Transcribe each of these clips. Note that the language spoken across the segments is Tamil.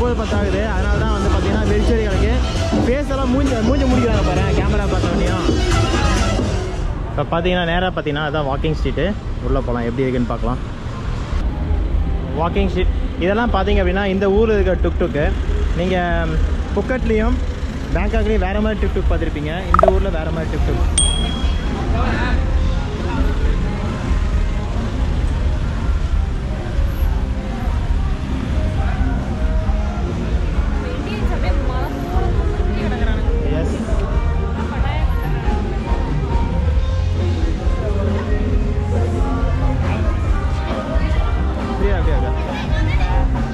ஒம்பது பத்து ஆகுது அதனால தான் வந்து பார்த்தீங்கன்னா வெறிச்சோரி கிடக்கு ஃபேஸ் எல்லாம் மூஞ்சி மூஞ்சி முடிக்கிறாங்க பாரு கேமரா பார்த்தோன்னையும் இப்போ பார்த்தீங்கன்னா நேராக பார்த்தீங்கன்னா அதான் வாக்கிங் ஸ்ட்ரீட்டு உள்ளே போகலாம் எப்படி இருக்குன்னு பார்க்கலாம் வாக்கிங் ஸ்ட்ரீட் இதெல்லாம் பார்த்தீங்க அப்படின்னா இந்த ஊரில் இருக்க டுக் டுக்கு நீங்கள் புக்கட்லேயும் பேங்காக்லேயும் வேறு மாதிரி டுக் டுக் பார்த்துருப்பீங்க இந்த ஊரில் வேறு மாதிரி டுக் டுக் இந்தியன்ஸ் அப்படியே மலை போல சுத்தி கிடக்குறானுங்க எஸ் பட்டாயம் அப்படியே அப்படியே அப்படியே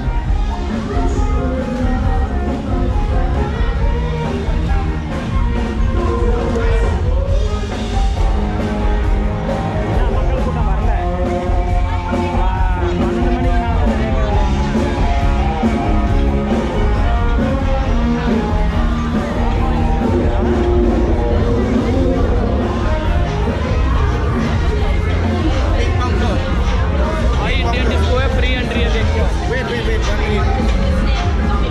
ஏன் மக்கள் கூட்டம் வரல ஆ, பன்னெண்டு மணிக்கு மேல வந்து தேங்க வருவாங்க. भाई इंडियन डिस्को है फ्री एंट्री है देखियो Wait, wait, wait, one minute.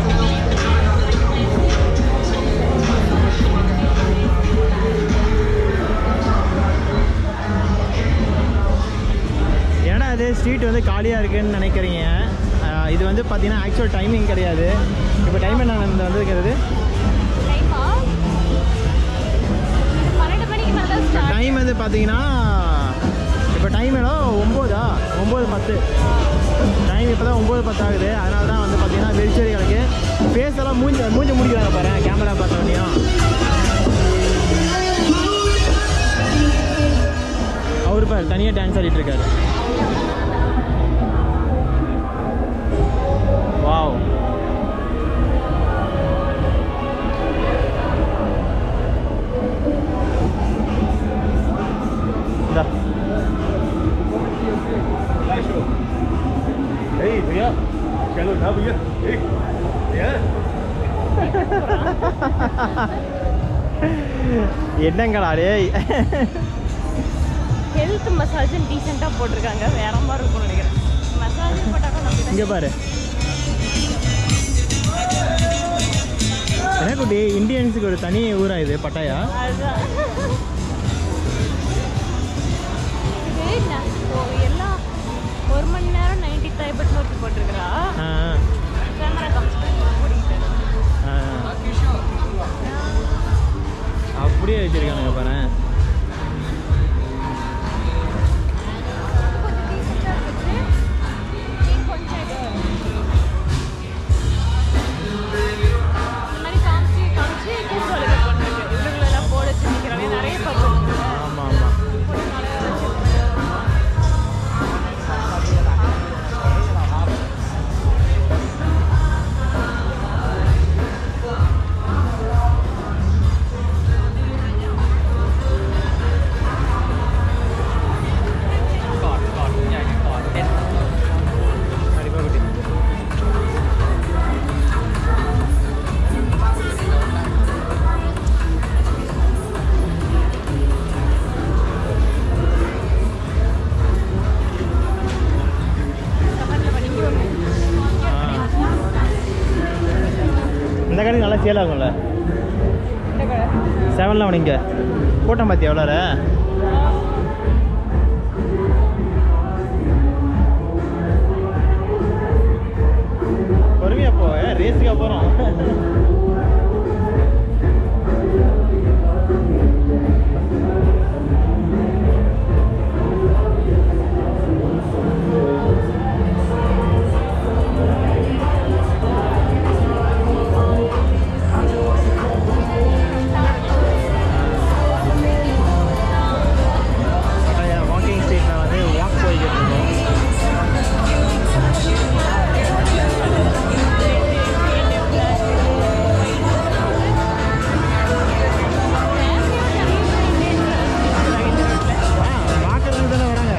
ஏன்னா அது ஸ்ட்ரீட் வந்து காலியாக இருக்குன்னு நினைக்கிறீங்க ஆஹ் இது வந்து பார்த்தீங்கன்னா ஆக்சுவல் டைமிங் கிடையாது இப்போ டைம் என்ன வந்துருக்கிறது டைமா பன்னெண்டு மணிக்கு மேலே ஸ்டார்ட் டைம் வந்து பார்த்தீங்கன்னா இப்போ டைம் என்ன ஒம்போதா ஒம்பது பத்து டைம் இப்போ தான் ஒம்பது பத்து ஆகுது அதனால தான் வந்து பார்த்தீங்கன்னா வெறிச்சோரி கிடக்கு ஃபேஸ் எல்லாம் மூஞ்சி மூஞ்சி முடிக்கிறாங்க பாரு கேமரா பார்த்தோன்னையும் அவர் பாரு தனியாக டான்ஸ் ஆடிட்டு இருக்காரு வாவ் இந்தா Hey भैया चलो ना भैया hey, भैया என்னங்களா டேய் ஹெல்த் மசாஜ் டீசெண்டாக போட்டிருக்காங்க வேற மாதிரி இருக்கும்னு நினைக்கிறேன் மசாஜ் போட்டாலும் நம்ம இங்கே பாரு என்ன குட்டி இந்தியன்ஸுக்கு ஒரு தனி ஊரா இது பட்டாயா அதுதான் இது ந- ஓ, எல்லாம் ஒரு மணி நேரம் நைன்டி டைபட் நோக்கி போட்டிருக்கிறா ஆ, கேமரா கம்ஸ் ஓடிக்கிட்டு ஆ. அப்படியே வச்சிருக்கானுங்க பாரு கொஞ்சம் டீசெண்டாக இருந்துச்சு நீ கொஞ்சம் இது இந்த மாதிரி காமிச்சு காமிச்சு கூட்டு வளைவு பண்ணிருக்கு இவங்களெல்லாம் போட வச்சு நிற்கிறாங்க நிறைய பப்பு இருக்குல்ல ஆமாம் ஆமாம் போட்டு நிறைய வச்சு कॉट कॉट जाएंगे कॉट கண்டிப்பாக குட்டி கமெண்ட்ல பண்ணிக்கோங்க ஆ. இந்த கடைக்கு நல்லா சேல் ஆகும்ல இந்த கடை செவனில் அவனுங்க கூட்டம் பார்த்தி எவ்வளோ பொறுமையாக போ ரேஸுக்காக போகிறோம் பட்டாயா வாக்கிங் ஸ்ட்ரீட்டில் வந்து வாக் போய்கிட்டு இருக்கோம் ஆ பார்க்கறதுக்கு தானே வராங்க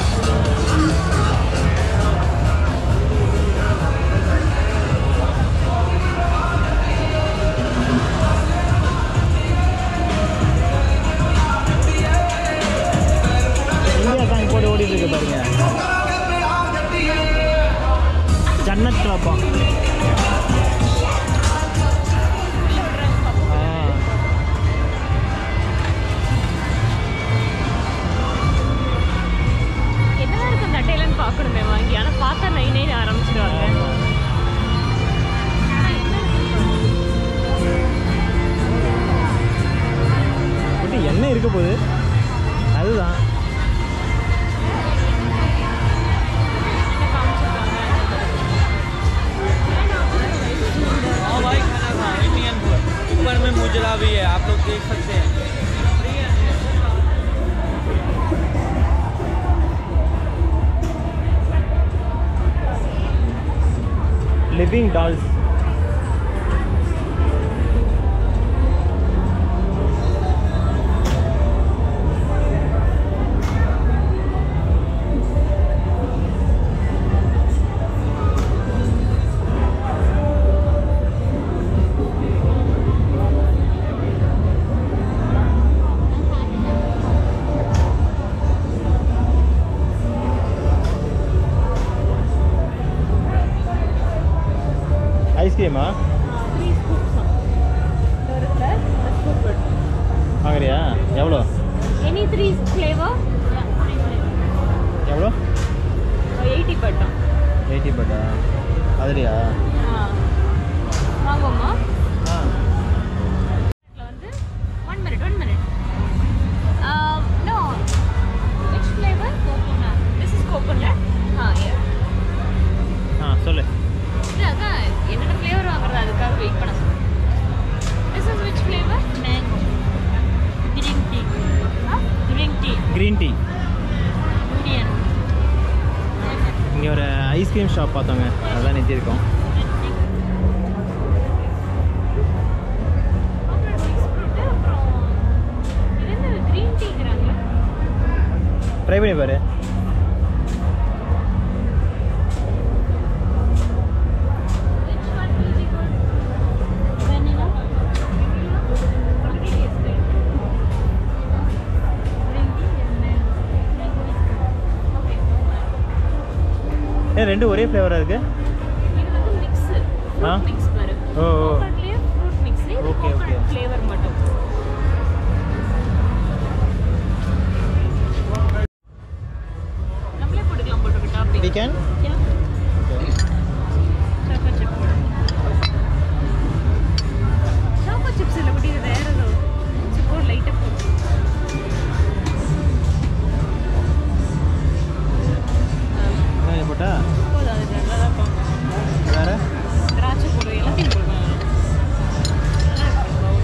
இந்தியா சாங் போட்டு ஓடிட்டு இருக்கு பாருங்க ஜன்னத் கிளப்பா லிவிங் டால்ஸ் ஐஸ்கிரீமா த்ரீ ஸ்கூப்ஸ் இருக்குல்ல ஸ்கூப் வாங்குறியா எவ்வளோ எனி த்ரீ ஃப்ளேவர் எவ்வளோ எயிட்டி பட்டம் எயிட்டி பட்டா அதுலையா ஆ வாங்குவோமா ஆ இதுல வந்து one minute one minute no which flavour coconut this is coconut ஆ yeah. ஆ சொல்லு இல்ல அதான் என்னென்ன ஃப்ளேவர் வாங்குறது அதுக்காக வெயிட் பண்ண சொல்றேன் this is which flavour mango green tea green tea green tea Indian இங்கே ஒரு ஐஸ்கிரீம் ஷாப் பார்த்தோங்க அதான் நிறுத்தியிருக்கோம் அப்புறம் இது என்ன கிரீன் டீங்கிறாங்க ட்ரை பண்ணி பாரு Which one will be good? Vanilla? Already tasted. Green tea and mango. Mango is good. Okay. ஏன் ரெண்டு ஒரே ஃப்ளேவராக இருக்கு இது வந்து mix. ஆ? Fruit mix பாரு. ஓ ஓ Coconutலயே fruit mix. இது Okay, okay. coconut flavor மட்டும். நம்மளே போட்டுக்கலாம் போட்டுக்க topping. We can Yeah. Choco chip போடு. Choco chips இல்ல குட்டி, இது வேற ஏதோ. சரி, போடு, light ஆ போடு. ஆ, போட்டா போதும், அது நல்லா தான் இருக்கும். வேற திராட்சை போடு, எல்லாத்தையும் போடுவேன். நல்லா இருக்கு bowl.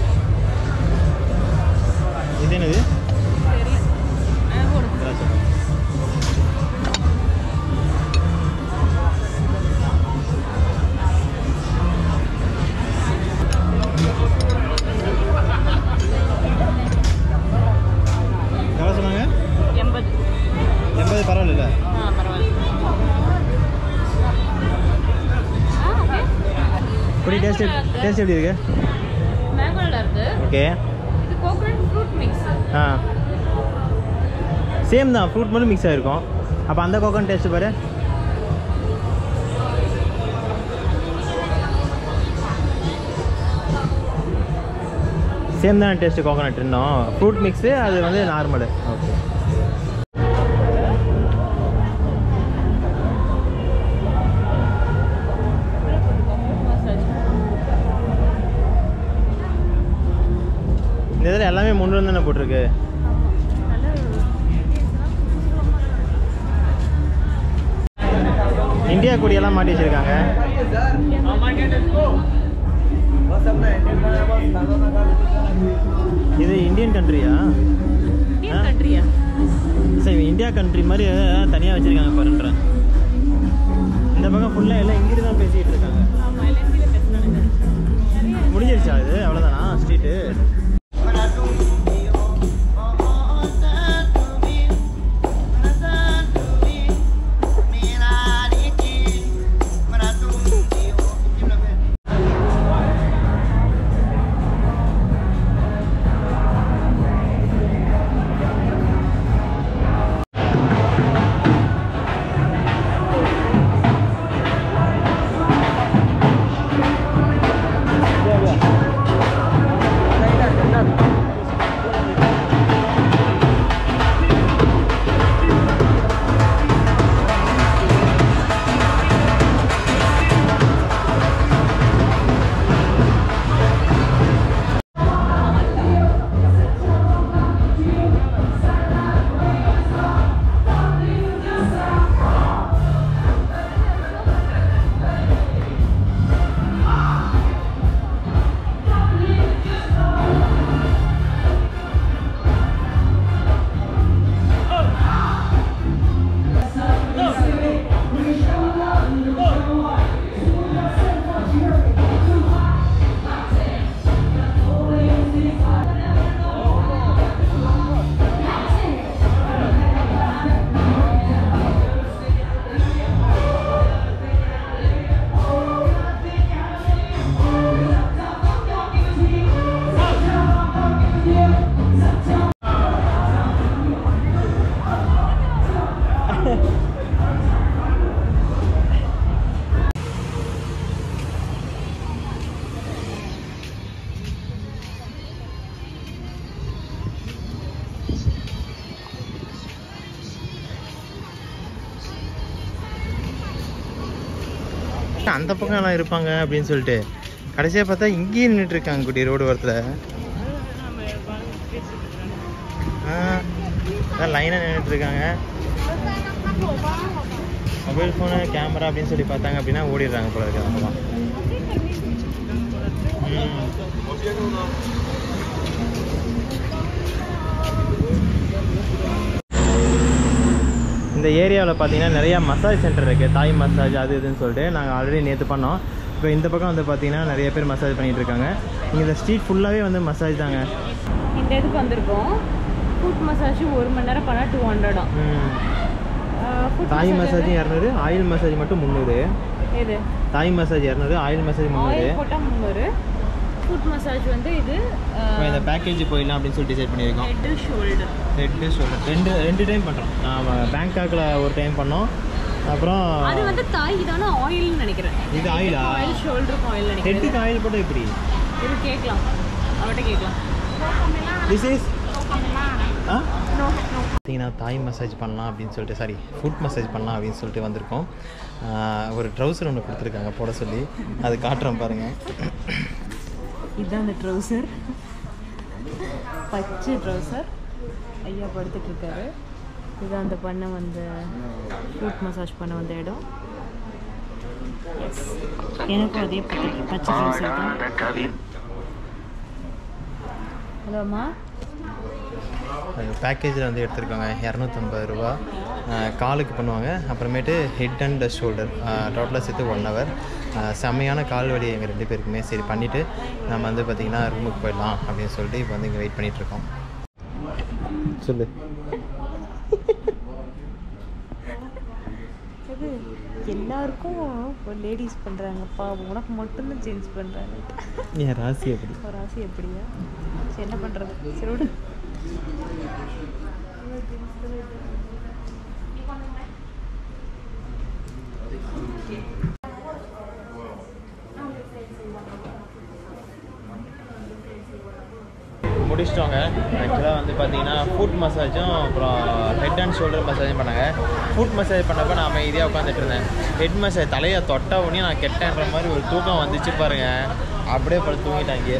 இது என்னது தெரியல. ஆ, போடு. திராட்சை எவ்வளோ சொன்னாங்க எண்பது எண்பது பரவாயில்ல ஆ பரவாயில்ல ஆ ஓகே இப்படி டேஸ்ட் டேஸ்ட் எப்படி இருக்கு மேங்கோல இருக்கு ஓகே இது கோகனட் ஃப்ரூட் மிக்ஸ் ஆ சேம் தான் ஃப்ரூட் மட்டும் மிக்ஸ் ஆகிருக்கும் அப்போ அந்த கோகன் டேஸ்ட் பாரு சேம் தான் டேஸ்ட் கோகனட் இன்னும் ஃப்ரூட் மிக்ஸு அது வந்து நார்மலு ஓகே இந்த இதில் எல்லாமே முந்நூறு தானே போட்டிருக்கு இந்தியா கொடியெல்லாம் மாட்டி வச்சிருக்காங்க இது இந்தியன் கண்ட்ரியா இந்தியன் கண்ட்ரியா சரி இந்தியா கண்ட்ரி மாதிரி தனியாக வச்சிருக்காங்க பாருன்றேன் இந்த பக்கம் ஃபுல்லாக எல்லாம் இங்கிட்டு தான் பேசிக்கிட்டு இருக்காங்க ஆமா எல்என்சியில் பேசுனாங்க நிறைய முடிஞ்சிருச்சா இது அவ்வளோதானா ஸ்ட்ரீட்டு அந்த பக்கம் எல்லாம் இருப்பாங்க அப்படின்னு சொல்லிட்டு கடைசியாக பார்த்தா இங்கேயே நின்றுட்டு இருக்காங்க குட்டி ரோடு ஓரத்தில் ஆ லைனாக நின்றுட்டு இருக்காங்க மொபைல் ஃபோனு கேமரா அப்படின்னு சொல்லி பார்த்தாங்க அப்படின்னா ஓடிடுறாங்க போல இருக்கு அந்த பக்கம் ம். இந்த ஏரியாவில் பார்த்தீங்கன்னா நிறையா மசாஜ் சென்டர் இருக்குது தாய் மசாஜ் அது இதுன்னு சொல்லிட்டு நாங்கள் ஆல்ரெடி நேற்று பண்ணோம் இப்போ இந்த பக்கம் வந்து பார்த்தீங்கன்னா நிறைய பேர் மசாஜ் பண்ணிகிட்டு இருக்காங்க இங்கே இந்த ஸ்ட்ரீட் ஃபுல்லாகவே வந்து மசாஜ் தாங்க இந்த இதுக்கு வந்திருக்கோம் ஃபுட் மசாஜ் ஒரு மணி நேரம் பண்ணால் டூ ஹண்ட்ரடாம் ம். ஃபுட் தாய் மசாஜ் இரநூறு ஆயில் மசாஜ் மட்டும் முந்நூறு இது தாய் மசாஜ் இரநூறு ஆயில் மசாஜ் முந்நூறு ஆயில் போட்டால் முந்நூறு ஃபுட் மசாஜ் வந்து இது இப்போ இந்த பேக்கேஜ் போயிடலாம் அப்படின்னு சொல்லி டிசைட் பண்ணியிருக்கோம் ஹெட் ஷோல்டர் ரெண்டு ஷோல்டர் ரெண்டு ரெண்டு டைம் பண்ணுறோம் நாம பேங்காக்கில் ஒரு டைம் பண்ணோம் அப்புறம் அது வந்து தாய் இதான ஆயில்னு நினைக்கிறேன் இது ஆயிலா ஆயில் ஷோல்டருக்கு ஆயில் நினைக்கிறேன் ஹெட்டுக்கு ஆயில் போட்டால் எப்படி இது கேட்கலாம் அவட்ட கேட்கலாம் திஸ் இஸ் ஆ பார்த்தீங்கன்னா தாய் மசாஜ் பண்ணலாம் அப்படின்னு சொல்லிட்டு சாரி ஃபுட் மசாஜ் பண்ணலாம் அப்படின்னு சொல்லிட்டு வந்திருக்கோம் ஆஹ் ஒரு ட்ரௌசர் ஒன்று கொடுத்துருக்காங்க போட சொல்லி அது காட்டுறோம் பாருங்கள் இதுதான் அந்த ட்ரௌசர் பச்சை ட்ரௌசர் ஐயா படுத்துட்டு இருக்காரு இதுதான் அந்த பண்ண வந்த ஃபுட் மசாஜ் பண்ண வந்த இடம் Yes. எனக்கும் அதே பச்சை பச்சை ட்ரௌசர் தான் ஹலோ அம்மா பேக்கேஜில் வந்து எடுத்திருக்காங்க இரநூத்தம்பது ரூபா ஆஹ் காலுக்கு பண்ணுவாங்க அப்புறமேட்டு ஹெட் அண்ட் ஷோல்டர் டோட்டலாக சேர்த்து ஒன் ஹவர் செம்மையான கால் வலி எங்கள் ரெண்டு பேருக்குமே சரி பண்ணிவிட்டு நம்ம வந்து பார்த்திங்கன்னா ரூமுக்கு போயிடலாம் அப்படின்னு சொல்லிட்டு இப்போ வந்து இங்கே வெயிட் பண்ணிகிட்ருக்கோம் சொல்லு அது எல்லாருக்கும் லேடிஸ் பண்ணுறாங்கப்பா உனக்கு மட்டும்தான் சேஞ்ச் பண்ணுறாங்க என் ராசி எப்படி ஒரு ஆசை எப்படியா சரி என்ன பண்ணுறது சரி விடு முடிச்சிட்டோங்க ஆக்சுவலாக வந்து பார்த்தீங்கன்னா ஃபுட் மசாஜும் அப்புறம் ஹெட் அண்ட் ஷோல்டர் மசாஜும் பண்ணாங்க ஃபுட் மசாஜ் பண்ணப்போ நான் அமைதியாக உட்காந்துட்டு இருந்தேன் ஹெட் மசாஜ் தலையை தொட்ட உடனே நான் கெட்டேன்ற மாதிரி ஒரு தூக்கம் வந்துச்சு பாருங்க அப்படியே படுத்து தூங்கிட்டேன் இங்கே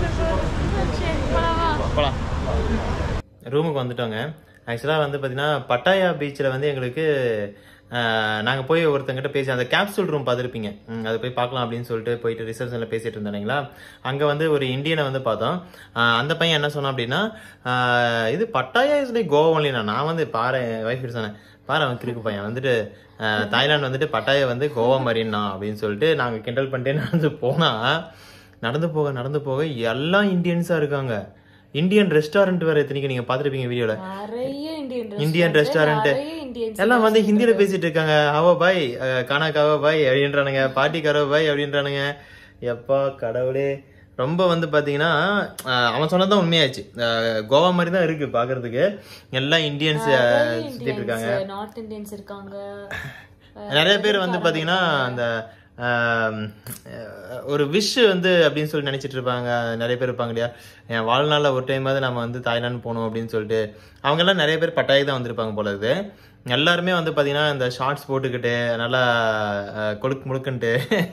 போகலாம் ரூமுக்கு வந்துட்டோங்க ஆக்சுவலாக வந்து பார்த்தீங்கன்னா பட்டாயா பீச்சில் வந்து எங்களுக்கு நாங்கள் போய் ஒருத்தங்கிட்ட பேசி அந்த கேப்சூல் ரூம் பார்த்துருப்பீங்க ம், அது போய் பார்க்கலாம் அப்படின்னு சொல்லிட்டு போயிட்டு ரிசப்ஷனில் பேசிட்டு இருந்தோம் இல்லைங்களா அங்கே வந்து ஒரு இந்தியனை வந்து பார்த்தோம் ஆஹ் அந்த பையன் என்ன சொன்னான் அப்படின்னா ஆஹ் இது பட்டாயா இஸ் லைக் கோவாலினா நான் வந்து பாரு ஒய்ஃப் சொன்னேன் பாரு அவன் கிறுக்கு பையன் வந்துட்டு ஆஹ் தாய்லாந்து வந்துட்டு பட்டாயா வந்து கோவா மாதிரின்னா அப்படின்னு சொல்லிட்டு நாங்கள் கிண்டல் பண்ணிட்டே நடந்து போனால் நடந்து போக நடந்து போக எல்லாம் இந்தியன்ஸாக இருக்காங்க இந்தியன் ரெஸ்டாரண்ட் வேற எத்தனைக்கு நீங்க பாத்துருப்பீங்க வீடியோல நிறைய இந்தியன் இந்தியன் ரெஸ்டாரண்ட் நிறைய இந்தியன்ஸ் எல்லாம் வந்து ஹிந்தியில பேசிட்டு இருக்காங்க ஹவா பாய் அஹ், கானா காவா பாய் அப்படின்றானுங்க பாட்டி கரவா பாய் அப்படின்றானுங்க எப்பா கடவுளே ரொம்ப வந்து பாத்தீங்கன்னா அஹ், அவன் சொன்னதான் உண்மையாச்சு அஹ், கோவா மாதிரி தான் இருக்கு பாக்குறதுக்கு எல்லாம் இந்தியன்ஸ் சுத்திட்டு இருக்காங்க நார்த் இந்தியன்ஸ் இருக்காங்க நிறைய பேர் வந்து பாத்தீங்கன்னா அந்த ஆம், அஹ், ஒரு விஷ் வந்து அப்படின்னு சொல்லி நினைச்சிட்டு இருப்பாங்க நிறைய பேர் இருப்பாங்க இல்லையா என் வாழ்நாளில் ஒரு டைமாவது நம்ம வந்து தாய்லாந்து போகணும் அப்படின்னு சொல்லிட்டு அவங்க எல்லாம் நிறைய பேர் பட்டாயி தான் வந்திருப்பாங்க போல இது எல்லாருமே வந்து பாத்தீங்கன்னா இந்த ஷார்ட்ஸ் போட்டுக்கிட்டு நல்லா அஹ், கொழுக்கு முழுக்குன்ட்டு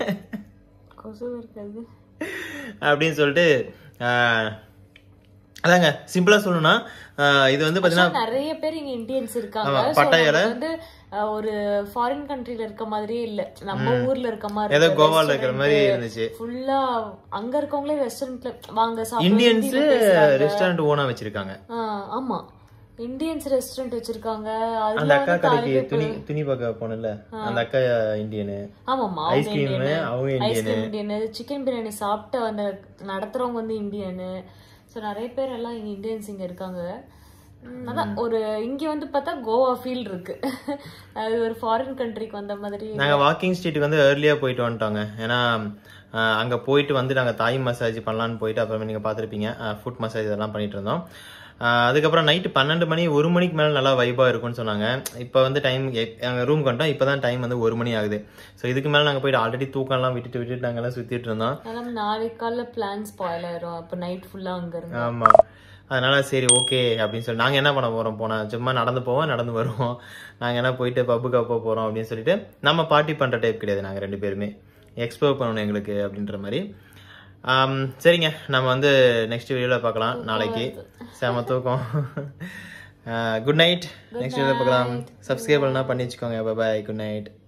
கொசு இருக்காது அப்படின்னு சொல்லிட்டு அஹ், அதாங்க சிம்பிளா சொல்லணும்னா அஹ், இது வந்து பாத்தீங்கன்னா நிறைய பேர் இங்க இந்தியன்ஸ் இருக்காங்க ஆமா, So, பட்டாயால. நமக்கு வந்து அஹ், ஒரு ஃபாரின் கண்ட்ரில இருக்க மாதிரியே இல்ல நம்ம ஊர்ல இருக்க மாதிரி ஏதோ கோவால இருக்கிற மாதிரி இருந்துச்சு ஃபுல்லா அங்க இருக்கவங்களே ரெஸ்டாரண்ட்ல வாங்க சாப்பிடுங்க, இந்தியன்ஸ் ஹிந்தில பேசுறாங்க. ரெஸ்டாரண்ட் ஓனா வச்சிருக்காங்க ஆஹ், ஆமா இந்தியன்ஸ் ரெஸ்டாரண்ட் வச்சிருக்காங்க அந்த அதுல அக்கா வந்து கடைக்கு தாலிபேப்பு- துணி துணி பார்க்க போனல அந்த அக்கா இந்தியனு ஆமாமா ஐஸ்கிரீம் அவங்க Indian ice cream Indian chicken biryani சாப்பிட்டு அந்த நடத்துறவங்க வந்து இந்தியனு ஸோ நிறைய பேர் எல்லாம் இங்க இந்தியன்ஸ் இங்க இருக்காங்க உம், அதான் ஒரு இங்க வந்து பார்த்தா கோவா ஃபீல் இருக்கு அது ஒரு ஃபாரின் கண்ட்ரிக்கு வந்த மாதிரி நாங்க வாக்கிங் ஸ்ட்ரீட்டுக்கு வந்து ஏர்லியா போயிட்டு வந்துட்டோங்க ஏன்னா அஹ், அங்க போயிட்டு வந்து நாங்க தாய் மசாஜ் பண்ணலான்னு போயிட்டு அப்புறமே நீங்க பாத்திருப்பீங்க ஃபுட் மசாஜ் இதெல்லாம் பண்ணிட்டு இருந்தோம் அஹ், அதுக்கப்புறம் நைட்டு பன்னெண்டு மணி ஒரு மணிக்கு மேல நல்லா வைபா இருக்கும்னு சொன்னாங்க இப்போ வந்து டைம் எங்க ரூம் வந்துட்டோம் இப்பதான் டைம் வந்து ஒரு மணி ஆகுது ஸோ இதுக்கு மேல நாங்க போயிட்டு ஆல்ரெடி தூக்கம்லாம் விட்டுட்டு விட்டுட்டு நாங்கெல்லாம் சுத்திட்டு இருந்தோம் அதனால நாளைக்கு காலைல பிளான் ஸ்பாயில் ஆயிரும் அப்ப நைட் ஃபுல்லா அங்க இருந்து ஆமா அதனால சரி ஓகே அப்படின்னு சொல்லி நாங்க என்ன பண்ண போறோம் போனா சும்மா நடந்து போவோம் நடந்து வருவோம் நாங்க என்ன போயிட்டு பப்புக்கு போக போறோம் அப்படின்னு சொல்லிட்டு நம்ம பார்ட்டி பண்ற டைப் கிடையாது நாங்க ரெண்டு பேருமே எக்ஸ்ப்ளோர் பண்ணணும் எங்களுக்கு அப்படின்ற மாதிரி ஆம், சரிங்க நம்ம வந்து நெக்ஸ்ட் வீடியோவில் பார்க்கலாம் நாளைக்கு செம தூக்கம் குட் நைட் நெக்ஸ்ட் வீடியோவில் பார்க்கலாம் சப்ஸ்கிரைப் பண்ணா பண்ணி வச்சுக்கோங்க பாய் குட் நைட்